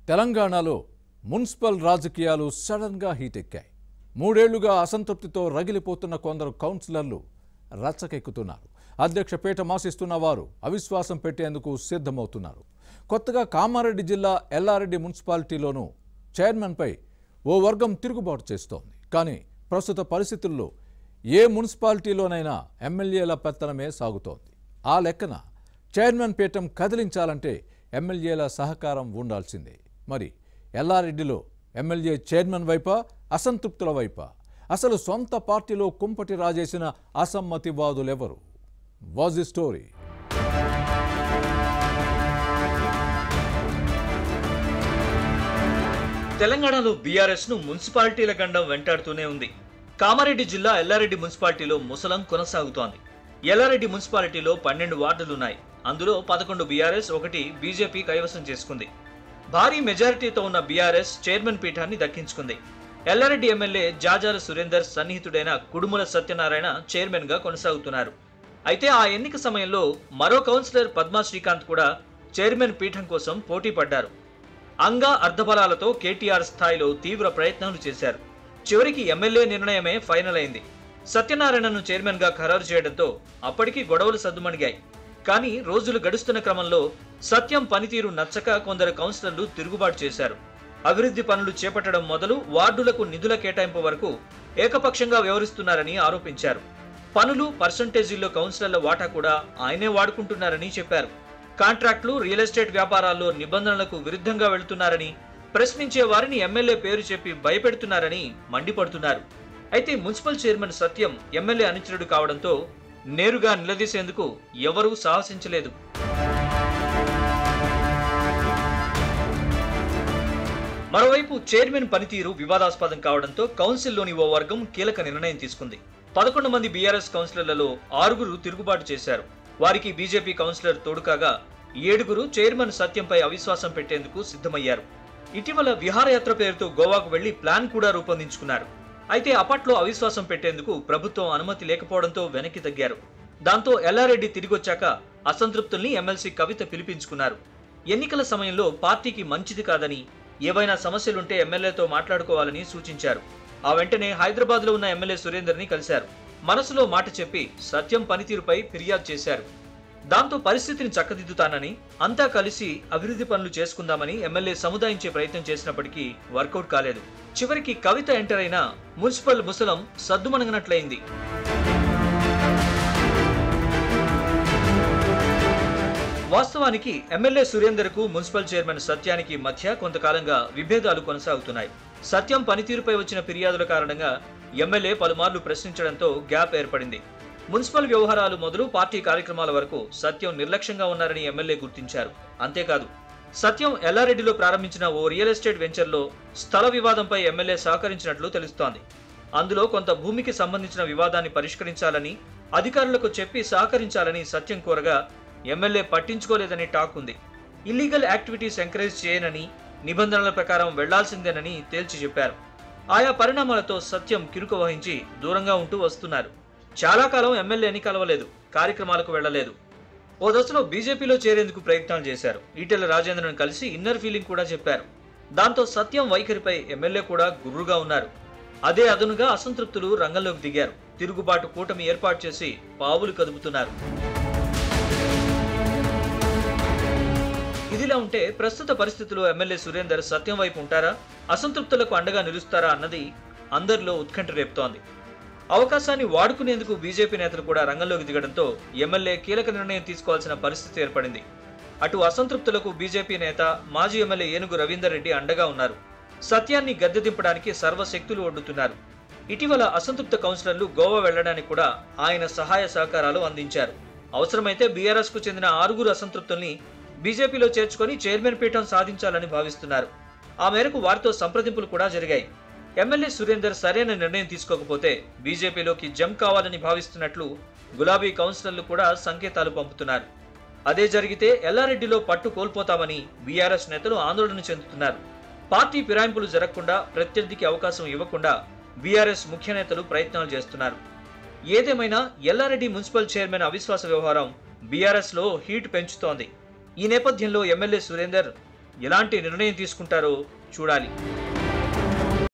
తెలంగాణలో మున్సిపల్ రాజకీయాలు సడన్గా హీటెక్కాయి మూడేళ్లుగా అసంతృప్తితో రగిలిపోతున్న కొందరు కౌన్సిలర్లు రచ్చకెక్కుతున్నారు అధ్యక్ష పీఠ మాసిస్తున్న వారు అవిశ్వాసం పెట్టేందుకు సిద్ధమవుతున్నారు కొత్తగా కామారెడ్డి జిల్లా ఎల్లారెడ్డి మున్సిపాలిటీలోనూ చైర్మన్పై ఓ వర్గం తిరుగుబాటు చేస్తోంది కానీ ప్రస్తుత పరిస్థితుల్లో ఏ మున్సిపాలిటీలోనైనా ఎమ్మెల్యేల పెత్తనమే సాగుతోంది ఆ లెక్కన చైర్మన్ పీఠం కదిలించాలంటే ఎమ్మెల్యేల సహకారం ఉండాల్సిందే మరి ఎల్లారెడ్డిలో ఎమ్మెల్యే చైర్మన్ వైపా అసంతృప్తుల వైపా అసలు సొంత పార్టీలో కుంపటి రాజేసిన అసమ్మతివాదులెవరు వాజ్ ది స్టోరీ తెలంగాణలో బీఆర్ఎస్ ను మున్సిపాలిటీల గండం వెంటాడుతూనే ఉంది కామారెడ్డి జిల్లా ఎల్లారెడ్డి మున్సిపాలిటీలో ముసలం కొనసాగుతోంది ఎల్లారెడ్డి మున్సిపాలిటీలో పన్నెండు వార్డులున్నాయి అందులో పదకొండు బీఆర్ఎస్ ఒకటి బీజేపీ కైవసం చేసుకుంది భారీ మెజారిటీతో ఉన్న బీఆర్ఎస్ చైర్మన్ పీఠాన్ని దక్కించుకుంది ఎల్లారెడ్డి ఎమ్మెల్యే జాజాల సురేందర్ సన్నిహితుడైన కుడుముల సత్యనారాయణ చైర్మన్ గా కొనసాగుతున్నారు అయితే ఆ ఎన్నిక సమయంలో మరో కౌన్సిలర్ పద్మా శ్రీకాంత్ కూడా చైర్మన్ పీఠం కోసం పోటీ పడ్డారు అంగా అర్ధబలాలతో కేటీఆర్ స్థాయిలో తీవ్ర ప్రయత్నాలు చేశారు చివరికి ఎమ్మెల్యే నిర్ణయమే ఫైనల్ అయింది సత్యనారాయణను చైర్మన్ గా ఖరారు చేయడంతో అప్పటికి గొడవలు సద్దుమణిగాయి కానీ రోజులు గడుస్తున్న క్రమంలో సత్యం పనితీరు నచ్చక కొందరు కౌన్సిలర్లు తిరుగుబాటు చేశారు అభివృద్ధి పనులు చేపట్టడం మొదలు వార్డులకు నిధుల కేటాయింపు వరకు ఏకపక్షంగా వ్యవహరిస్తున్నారని ఆరోపించారు పనులు పర్సంటేజీల్లో కౌన్సిలర్ల వాటా కూడా ఆయనే వాడుకుంటున్నారని చెప్పారు కాంట్రాక్టులు రియల్ ఎస్టేట్ వ్యాపారాల్లో నిబంధనలకు విరుద్ధంగా వెళుతున్నారని ప్రశ్నించే వారిని ఎమ్మెల్యే పేరు చెప్పి భయపెడుతున్నారని మండిపడుతున్నారు అయితే మున్సిపల్ చైర్మన్ సత్యం ఎమ్మెల్యే అనుచరుడు కావడంతో నేరుగా నిలదీసేందుకు ఎవరూ సాహసించలేదు మరోవైపు చైర్మన్ పనితీరు వివాదాస్పదం కావడంతో కౌన్సిల్లోని ఓ వర్గం కీలక నిర్ణయం తీసుకుంది పదకొండు మంది బీఆర్ఎస్ కౌన్సిలర్లలో ఆరుగురు తిరుగుబాటు చేశారు వారికి బీజేపీ కౌన్సిలర్ తోడుకాగా ఏడుగురు చైర్మన్ సత్యంపై అవిశ్వాసం పెట్టేందుకు సిద్ధమయ్యారు ఇటీవల విహారయాత్ర పేరుతో గోవాకు వెళ్లి ప్లాన్ కూడా రూపొందించుకున్నారు అయితే అప్పట్లో అవిశ్వాసం పెట్టేందుకు ప్రభుత్వం అనుమతి లేకపోవడంతో వెనక్కి తగ్గారు దాంతో ఎల్లారెడ్డి తిరిగొచ్చాక అసంతృప్తుల్ని ఎమ్మెల్సీ కవిత పిలిపించుకున్నారు ఎన్నికల సమయంలో పార్టీకి మంచిది కాదని ఏవైనా సమస్యలుంటే ఎమ్మెల్యేతో మాట్లాడుకోవాలని సూచించారు ఆ వెంటనే హైదరాబాద్లో ఉన్న ఎమ్మెల్యే సురేందర్ని కలిశారు మనసులో మాట చెప్పి సత్యం పనితీరుపై ఫిర్యాదు చేశారు దాంతో పరిస్థితిని చక్కదిద్దుతానని అంతా కలిసి అభివృద్ధి పనులు చేసుకుందామని ఎమ్మెల్యే సముదాయించే ప్రయత్నం చేసినప్పటికీ వర్కౌట్ కాలేదు చివరికి కవిత ఎంటర్ అయిన మున్సిపల్ ముసలం సద్దుమణగనట్లయింది వాస్తవానికి ఎమ్మెల్యే సురేందర్ కు మున్సిపల్ చైర్మన్ సత్యానికి మధ్య కొంతకాలంగా విభేదాలు కొనసాగుతున్నాయి సత్యం పనితీరుపై వచ్చిన ఫిర్యాదుల కారణంగా ఎమ్మెల్యే పలుమార్లు ప్రశ్నించడంతో గ్యాప్ ఏర్పడింది మున్సిపల్ వ్యవహారాలు మొదలు పార్టీ కార్యక్రమాల వరకు సత్యం నిర్లక్ష్యంగా ఉన్నారని ఎమ్మెల్యే గుర్తించారు అంతేకాదు సత్యం ఎల్లారెడ్డిలో ప్రారంభించిన ఓ రియల్ ఎస్టేట్ వెంచర్లో స్థల వివాదంపై ఎమ్మెల్యే సహకరించినట్లు తెలుస్తోంది అందులో కొంత భూమికి సంబంధించిన వివాదాన్ని పరిష్కరించాలని అధికారులకు చెప్పి సహకరించాలని సత్యం కోరగా ఎమ్మెల్యే పట్టించుకోలేదని టాక్ ఉంది ఇల్లీగల్ యాక్టివిటీస్ ఎంకరేజ్ చేయనని నిబంధనల ప్రకారం వెళ్లాల్సిందేనని తేల్చి చెప్పారు ఆయా పరిణామాలతో సత్యం కిరుకు వహించి దూరంగా ఉంటూ వస్తున్నారు చాలా కాలం ఎమ్మెల్యేని కలవలేదు కార్యక్రమాలకు వెళ్లలేదు ఓ దశలో బీజేపీలో చేరేందుకు ప్రయత్నాలు చేశారు ఈటెల రాజేంద్రన్ కలిసి ఇన్నర్ ఫీలింగ్ కూడా చెప్పారు దాంతో సత్యం వైఖరిపై ఎమ్మెల్యే కూడా గుర్రుగా ఉన్నారు అదే అదనుగా అసంతృప్తులు రంగంలోకి దిగారు తిరుగుబాటు కూటమి ఏర్పాటు చేసి పావులు కదుపుతున్నారు ఇదిలా ఉంటే ప్రస్తుత పరిస్థితుల్లో ఎమ్మెల్యే సురేందర్ సత్యం వైపు ఉంటారా అసంతృప్తులకు అండగా నిలుస్తారా అన్నది అందరిలో ఉత్కంఠ రేపుతోంది అవకాశాన్ని వాడుకునేందుకు బీజేపీ నేతలు కూడా రంగంలోకి దిగడంతో ఎమ్మెల్యే కీలక నిర్ణయం తీసుకోవాల్సిన పరిస్థితి ఏర్పడింది అటు అసంతృప్తులకు బీజేపీ నేత మాజీ ఎమ్మెల్యే ఏనుగు రవీందర్ రెడ్డి అండగా ఉన్నారు సత్యాన్ని గద్దె దింపడానికి సర్వశక్తులు ఒడ్డుతున్నారు ఇటీవల అసంతృప్త కౌన్సిలర్లు గోవా వెళ్లడానికి కూడా ఆయన సహాయ సహకారాలు అందించారు అవసరమైతే బీఆర్ఎస్ కు చెందిన ఆరుగురు అసంతృప్తుల్ని బీజేపీలో చేర్చుకొని చైర్మన్ పీఠం సాధించాలని భావిస్తున్నారు ఆ మేరకు వారితో సంప్రదింపులు కూడా జరిగాయి ఎమ్మెల్యే సురేందర్ సరైన నిర్ణయం తీసుకోకపోతే బీజేపీలోకి జమ్ కావాలని భావిస్తున్నట్లు గులాబీ కౌన్సిలర్లు కూడా సంకేతాలు పంపుతున్నారు అదే జరిగితే ఎల్లారెడ్డిలో పట్టు కోల్పోతామని బీఆర్ఎస్ నేతలు ఆందోళన చెందుతున్నారు పార్టీ ఫిరాయింపులు జరగకుండా ప్రత్యర్థికి అవకాశం ఇవ్వకుండా బీఆర్ఎస్ ముఖ్య నేతలు ప్రయత్నాలు చేస్తున్నారు ఏదేమైనా ఎల్లారెడ్డి మున్సిపల్ చైర్మన్ అవిశ్వాస వ్యవహారం బీఆర్ఎస్ లో హీట్ పెంచుతోంది ఈ నేపథ్యంలో ఎమ్మెల్యే సురేందర్ ఎలాంటి నిర్ణయం తీసుకుంటారో చూడాలి